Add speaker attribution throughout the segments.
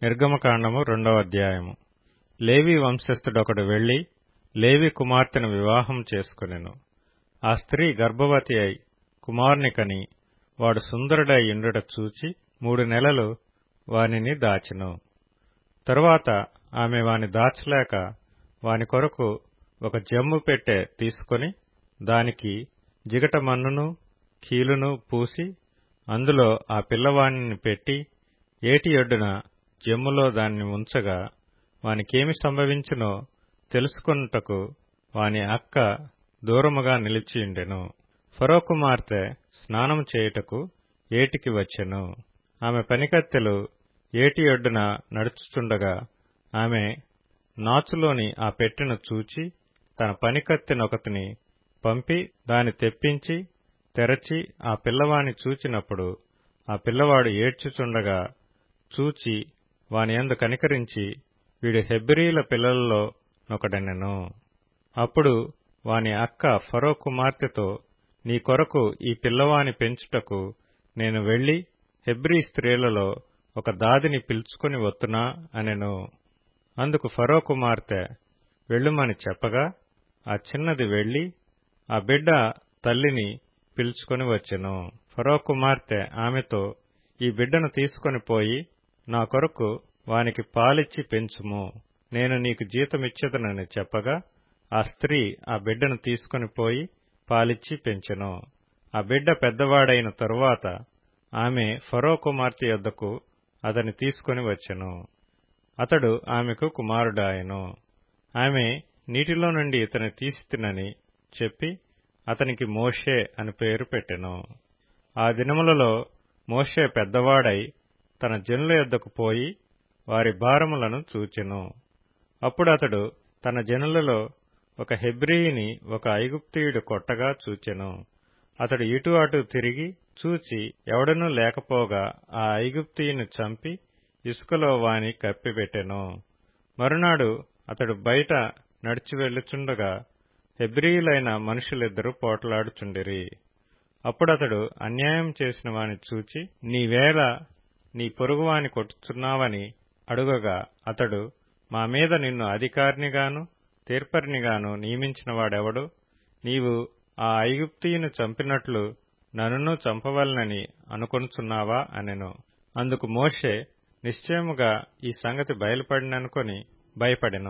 Speaker 1: నిర్గమకాండము రెండవ అధ్యాయము లేవి వంశస్థుడొకడు వెళ్లి లేవి కుమార్తెను వివాహం చేసుకొనెను ఆ స్త్రీ గర్భవతి అయి కుమారుని కని వాడు సుందరుడై యుండుట చూచి మూడు నెలలు వానిని దాచెను తరువాత ఆమె వాని దాచలేక వాని కొరకు ఒక జమ్ము పెట్టె తీసుకొని దానికి జిగట మన్నును కీలును పూసి అందులో ఆ పిల్లవానిని పెట్టి ఏటి ఒడ్డున జమ్ములో దాన్ని ఉంచగా వానికేమి సంభవించునో తెలుసుకొనుటకు వాని అక్క దూరముగా నిలిచియుండెను ఫరో కుమార్తె స్నానము చేయుటకు ఏటికి వచ్చెను ఆమె పనికత్తెలు ఏటి ఒడ్డున నడుచుచుండగా ఆమె నాచులోని ఆ పెట్టెను చూచి తన పనికత్తెనొకతిని పంపి దాని తెప్పించి తెరచి ఆ పిల్లవాని చూచినప్పుడు ఆ పిల్లవాడు ఏడ్చుచుండగా చూచి వాని యందు కనికరించి వీడు హెబ్రీల పిల్లలలో నొకడనెను అప్పుడు వాని అక్క ఫరో కుమార్తెతో నీ కొరకు ఈ పిల్లవాని పెంచుటకు నేను వెళ్లి హెబ్రీ స్త్రీలలో ఒక దాదిని పిలుచుకొని వత్తునా అనెను అందుకు ఫరో కుమార్తె వెళ్ళుమని చెప్పగా ఆ చిన్నది వెళ్లి ఆ బిడ్డ తల్లిని పిలుచుకొని వచ్చెను ఫరో కుమార్తె ఆమెతో ఈ బిడ్డను తీసుకొని పోయి నా కొరకు వానికి పాలిచ్చి పెంచుము నేను నీకు జీతమిచ్చేదనని చెప్పగా ఆ స్త్రీ ఆ బిడ్డను తీసుకొని పోయి పాలిచ్చి పెంచెను ఆ బిడ్డ పెద్దవాడైన తరువాత ఆమె ఫరో కుమార్తె యొద్దకు అతని తీసుకొని వచ్చెను అతడు ఆమెకు కుమారుడాయెను ఆమె నీటిలో నుండి ఇతని తీసితినని చెప్పి అతనికి మోషే అని పేరు పెట్టెను ఆ దినములలో మోషే పెద్దవాడై తన జనుల యొద్దకు పోయి వారి భారములను చూచెను అప్పుడు అతడు తన జనులలో ఒక హెబ్రీని ఒక ఐగుప్తీయుడు కొట్టగా చూచెను అతడు ఇటు అటు తిరిగి చూచి ఎవడనూ లేకపోగా ఆ ఐగుప్తీయుని చంపి ఇసుకలో వాని కప్పిపెట్టెను మరునాడు అతడు బయట నడిచి వెళ్ళుచుండగా హెబ్రీయులైన మనుషులిద్దరూ పోటలాడుచుండిరి అప్పుడతడు అన్యాయం చేసిన వాని చూచి నీవేళ నీ పొరుగువాని కొట్టుచున్నావని అడుగగా అతడు మా మీద నిన్ను అధికారినిగాను తీర్పరినిగాను నియమించిన వాడెవడు నీవు ఆ ఐగుప్తీయుని చంపినట్లు నన్నును చంపవలనని అనుకొనుచున్నావా అనెను అందుకు మోషే నిశ్చయముగా ఈ సంగతి బయలుపడిననుకొని భయపడెను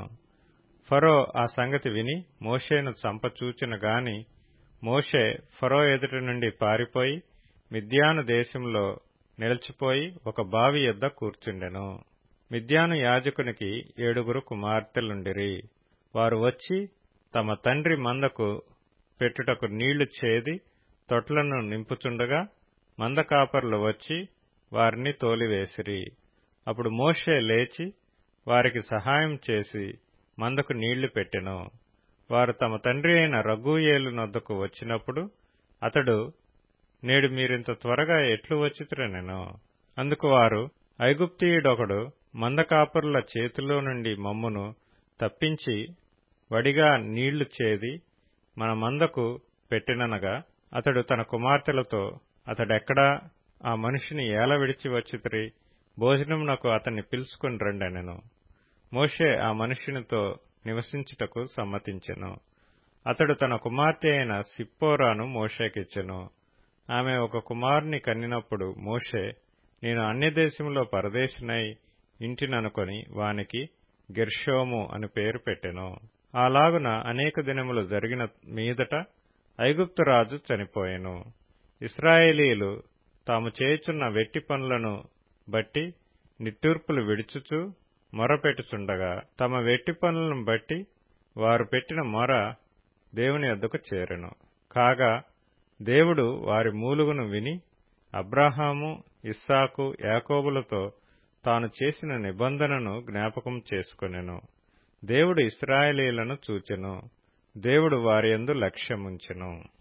Speaker 1: ఫరో ఆ సంగతి విని మోషేను చంపచూచిన గాని మోషే ఫరో ఎదుటి నుండి పారిపోయి మిద్యాను దేశంలో నిలిచిపోయి ఒక బావి యొద్ద కూర్చుండెను మిద్యాను యాజకునికి ఏడుగురు కుమార్తెలుండిరి వారు వచ్చి తమ తండ్రి మందకు పెట్టుటకు నీళ్లు చేది తొట్లను నింపుచుండగా మంద కాపర్లు వచ్చి వారిని తోలివేసిరి అప్పుడు మోషే లేచి వారికి సహాయం చేసి మందకు నీళ్లు పెట్టెను వారు తమ తండ్రి అయిన రఘుయేలు నొద్దకు వచ్చినప్పుడు అతడు నేడు మీరింత త్వరగా ఎట్లు వచ్చితురనెను అందుకు వారు ఐగుప్తీయుడొకడు మందకాపరుల చేతిలో నుండి మమ్మును తప్పించి వడిగా నీళ్లు చేది మన మందకు పెట్టిననగా అతడు తన కుమార్తెలతో అతడెక్కడా ఆ మనిషిని ఏల విడిచి వచ్చితిరి భోజనమునకు అతన్ని పిలుచుకుని రండనెను మోషే ఆ మనుషునితో నివసించుటకు సమ్మతించెను అతడు తన కుమార్తె అయిన సిప్పోరాను మోషేకిచ్చెను ఆమె ఒక కుమారుని కన్నినప్పుడు మోషే నేను అన్యదేశంలో పరదేశినై ఇంటిననుకొని వానికి గెర్షోము అని పేరు పెట్టెను అలాగున అనేక దినములు జరిగిన మీదట ఐగుప్తు రాజు చనిపోయెను ఇస్రాయేలీలు తాము చేయుచున్న వెట్టి పనులను బట్టి నిట్టూర్పులు విడుచుచు మొరపెట్టుచుండగా తమ వెట్టి పనులను బట్టి వారు పెట్టిన మొర దేవుని వద్దకు చేరెను కాగా దేవుడు వారి మూలుగును విని అబ్రాహాము ఇస్సాకు యాకోబులతో తాను చేసిన నిబంధనను జ్ఞాపకం చేసుకొనెను దేవుడు ఇస్రాయేలీలను చూచెను దేవుడు వారి యందు లక్ష్యముంచెను